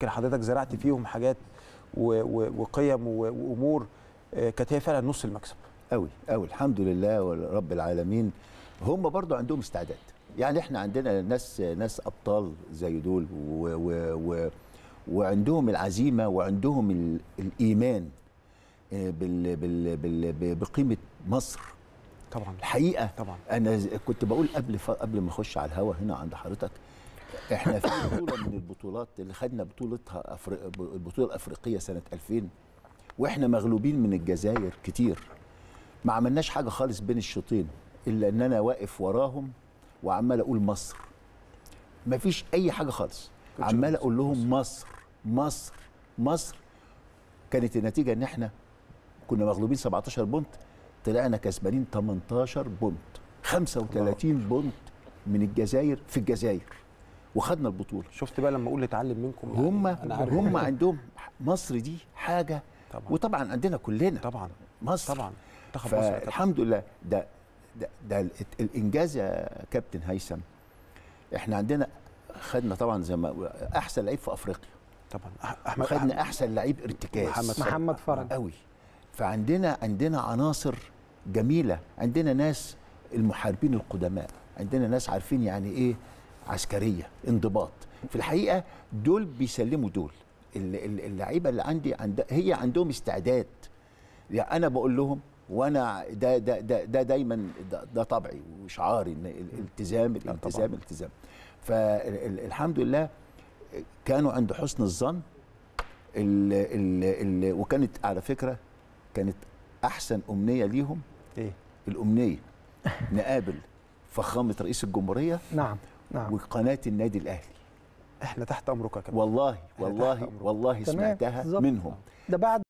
يمكن حضرتك زرعت فيهم حاجات و- و- وقيم و- وامور آه، كانت هي فعلا نص المكسب قوي قوي الحمد لله ورب العالمين هم برضو عندهم استعداد يعني احنا عندنا ناس ناس ابطال زي دول و و و وعندهم العزيمه وعندهم ال الايمان آه، بال بال بال بقيمه مصر طبعا الحقيقه طبعا انا ز- كنت بقول قبل ف... قبل ما اخش على الهوا هنا عند حضرتك احنا في بطوله من البطولات اللي خدنا بطولتها أفريق... البطوله الافريقيه سنه 2000 واحنا مغلوبين من الجزائر كتير ما عملناش حاجه خالص بين الشوطين الا ان انا واقف وراهم وعمال اقول مصر ما فيش اي حاجه خالص كنتش عمال مصر، اقول لهم مصر مصر مصر كانت النتيجه ان احنا كنا مغلوبين 17 بونت طلعنا كسبانين 18 بونت 35 بونت من الجزائر في الجزائر وخدنا البطوله شفت بقى لما اقول نتعلم منكم يعني هم أنا عارف. هم عندهم مصر دي حاجه طبعا وطبعا عندنا كلنا طبعا مصر طبعا منتخب مصر طبعا. فالحمد لله ده ده, ده ال- الانجاز يا كابتن هيثم احنا عندنا خدنا طبعا زي ما احسن لعيب في افريقيا طبعا أح- احمد خدنا احسن لعيب ارتكاز محمد فرج. محمد فرج قوي فعندنا عندنا عناصر جميله عندنا ناس المحاربين القدماء عندنا ناس عارفين يعني ايه عسكريه انضباط في الحقيقه دول بيسلموا دول ال- ال- اللعيبه اللي عندي عند هي عندهم استعداد يعني انا بقول لهم وانا ده ده ده, ده دايما ده, ده طبعي وشعاري ان الالتزام الالتزام الالتزام فالحمد لله كانوا عند حسن الظن ال ال ال وكانت على فكره كانت احسن امنيه ليهم ايه الامنيه نقابل فخامه رئيس الجمهوريه نعم نعم وقناه النادي الاهلي احنا تحت امرك يا كابتن والله تحت والله أمرك. والله تمام، سمعتها بالظبط. منهم ده بعد